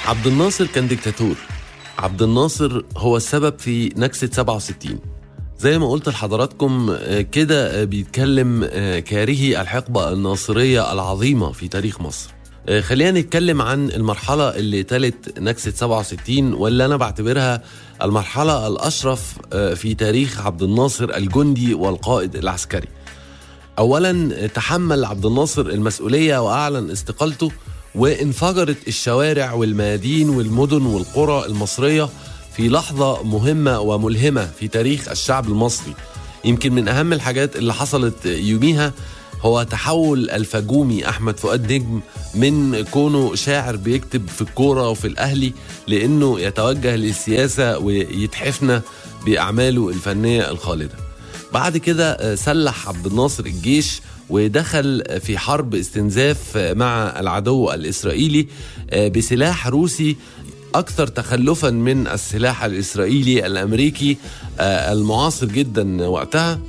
عبد الناصر كان ديكتاتور عبد الناصر هو السبب في نكسة 67 زي ما قلت لحضراتكم آه، كده آه، بيتكلم آه، كارهي الحقبة الناصرية العظيمة في تاريخ مصر آه، خلينا نتكلم عن المرحلة اللي تلت نكسة 67 واللي أنا بعتبرها المرحلة الأشرف آه، في تاريخ عبد الناصر الجندي والقائد العسكري اولا تحمل عبد الناصر المسؤوليه واعلن استقالته وانفجرت الشوارع والميادين والمدن والقرى المصريه في لحظه مهمه وملهمه في تاريخ الشعب المصري يمكن من اهم الحاجات اللي حصلت يوميها هو تحول الفجومي احمد فؤاد نجم من كونه شاعر بيكتب في الكوره وفي الاهلي لانه يتوجه للسياسه ويتحفنا باعماله الفنيه الخالده بعد كده آه، سلح عبد الناصر الجيش ودخل في حرب استنزاف مع العدو الإسرائيلي آه، بسلاح روسي أكثر تخلفا من السلاح الإسرائيلي الأمريكي آه، المعاصر جدا وقتها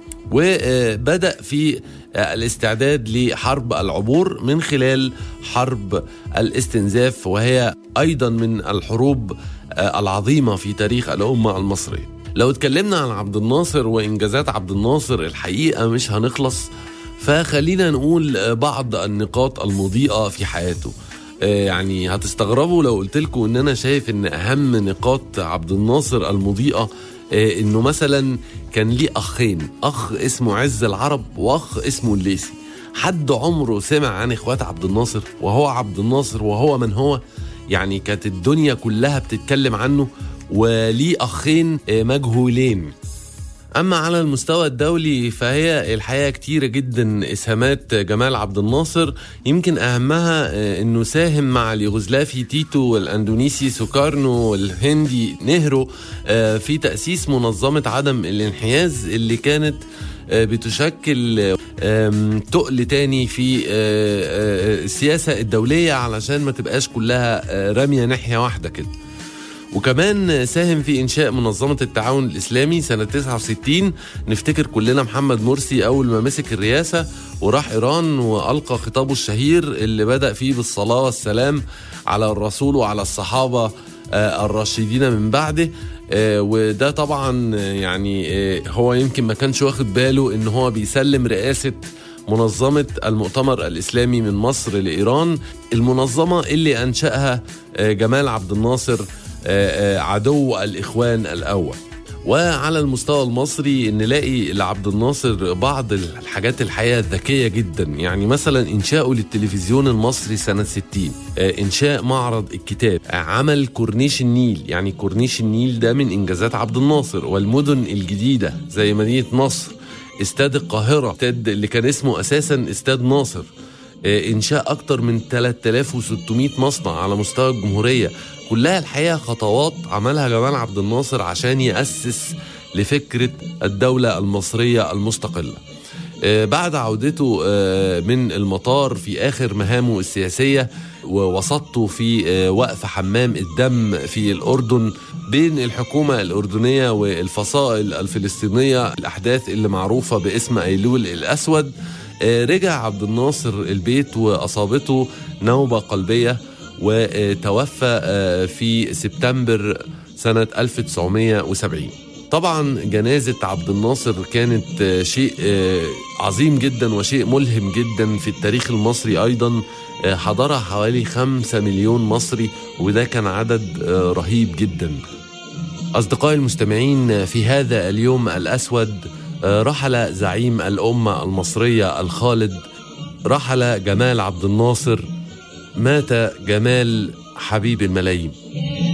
وبدأ في الاستعداد لحرب العبور من خلال حرب الاستنزاف وهي أيضا من الحروب العظيمة في تاريخ الأمة المصرية لو اتكلمنا عن عبد الناصر وإنجازات عبد الناصر الحقيقة مش هنخلص فخلينا نقول بعض النقاط المضيئة في حياته آه، يعني هتستغربوا لو قلت لكم ان انا شايف ان اهم نقاط عبد الناصر المضيئه آه، انه مثلا كان ليه اخين اخ اسمه عز العرب واخ اسمه الليسي حد عمره سمع عن اخوات عبد الناصر وهو عبد الناصر وهو من هو يعني كانت الدنيا كلها بتتكلم عنه وليه اخين آه، مجهولين اما على المستوى الدولي فهي الحقيقه كتيره جدا اسهامات جمال عبد الناصر يمكن اهمها آه، انه ساهم مع اليوغوسلافي تيتو والاندونيسي سوكارنو والهندي نهرو آه، في تاسيس منظمه عدم الانحياز اللي كانت آه، بتشكل آم، تقل تاني في آه، آه، السياسه الدوليه علشان ما تبقاش كلها آه، راميه ناحيه واحده كده وكمان ساهم في انشاء منظمه التعاون الاسلامي سنه 69 نفتكر كلنا محمد مرسي اول ما مسك الرئاسه وراح ايران والقى خطابه الشهير اللي بدا فيه بالصلاه والسلام على الرسول وعلى الصحابه آه، الراشدين من بعده آه، وده طبعا آه، يعني آه، هو يمكن ما كانش واخد باله ان هو بيسلم رئاسه منظمة المؤتمر الإسلامي من مصر لإيران المنظمة اللي أنشأها آه، جمال عبد الناصر آه، آه، عدو الإخوان الأول وعلى المستوى المصري نلاقي لعبد الناصر بعض الحاجات الحقيقة الذكية جدا يعني مثلا إنشاؤه للتلفزيون المصري سنة 60 آه، إنشاء معرض الكتاب آه، عمل كورنيش النيل يعني كورنيش النيل ده من إنجازات عبد الناصر والمدن الجديدة زي مدينة نصر استاد القاهرة استاد اللي كان اسمه أساسا استاد ناصر آه، إنشاء أكتر من 3600 مصنع على مستوى الجمهورية كلها الحقيقة خطوات عملها جمال عبد الناصر عشان يأسس لفكرة الدولة المصرية المستقلة آه، بعد عودته آه، من المطار في آخر مهامه السياسية ووسطته في آه، وقف حمام الدم في الأردن بين الحكومة الأردنية والفصائل الفلسطينية الأحداث اللي معروفة باسم أيلول الأسود آه، رجع عبد الناصر البيت وأصابته نوبة قلبية وتوفى آه، في سبتمبر سنة 1970 طبعا جنازة عبد الناصر كانت آه، شيء آه، عظيم جدا وشيء ملهم جدا في التاريخ المصري أيضا آه، حضرها حوالي خمسة مليون مصري وده كان عدد آه، رهيب جدا أصدقائي المستمعين في هذا اليوم الأسود آه، رحل زعيم الأمة المصرية الخالد رحل جمال عبد الناصر مات جمال حبيب الملايين